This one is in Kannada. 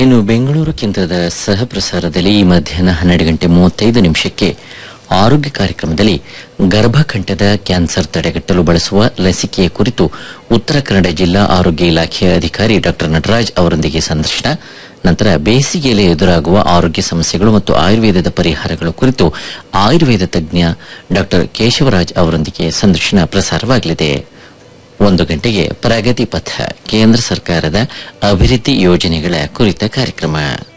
ಇನ್ನು ಬೆಂಗಳೂರು ಕೇಂದ್ರದ ಸಹ ಪ್ರಸಾರದಲ್ಲಿ ಈ ಮಧ್ಯಾಹ್ನ ಹನ್ನೆರಡು ಗಂಟೆ ಮೂವತ್ತೈದು ನಿಮಿಷಕ್ಕೆ ಆರೋಗ್ಯ ಕಾರ್ಯಕ್ರಮದಲ್ಲಿ ಗರ್ಭಕಂಠದ ಕ್ಯಾನ್ಸರ್ ತಡೆಗಟ್ಟಲು ಬಳಸುವ ಲಸಿಕೆಯ ಕುರಿತು ಉತ್ತರ ಕನ್ನಡ ಜಿಲ್ಲಾ ಆರೋಗ್ಯ ಇಲಾಖೆಯ ಅಧಿಕಾರಿ ಡಾ ನಟರಾಜ್ ಅವರೊಂದಿಗೆ ಸಂದರ್ಶನ ನಂತರ ಬೇಸಿಗೆಯಲ್ಲಿ ಎದುರಾಗುವ ಆರೋಗ್ಯ ಸಮಸ್ಯೆಗಳು ಮತ್ತು ಆಯುರ್ವೇದದ ಪರಿಹಾರಗಳ ಕುರಿತು ಆಯುರ್ವೇದ ತಜ್ಞ ಡಾ ಕೇಶವರಾಜ್ ಅವರೊಂದಿಗೆ ಸಂದರ್ಶನ ಪ್ರಸಾರವಾಗಲಿದೆ ಒಂದು ಗಂಟೆಗೆ ಪ್ರಗತಿ ಪಥ ಕೇಂದ್ರ ಸರ್ಕಾರದ ಅಭಿವೃದ್ಧಿ ಯೋಜನೆಗಳ ಕುರಿತ ಕಾರ್ಯಕ್ರಮ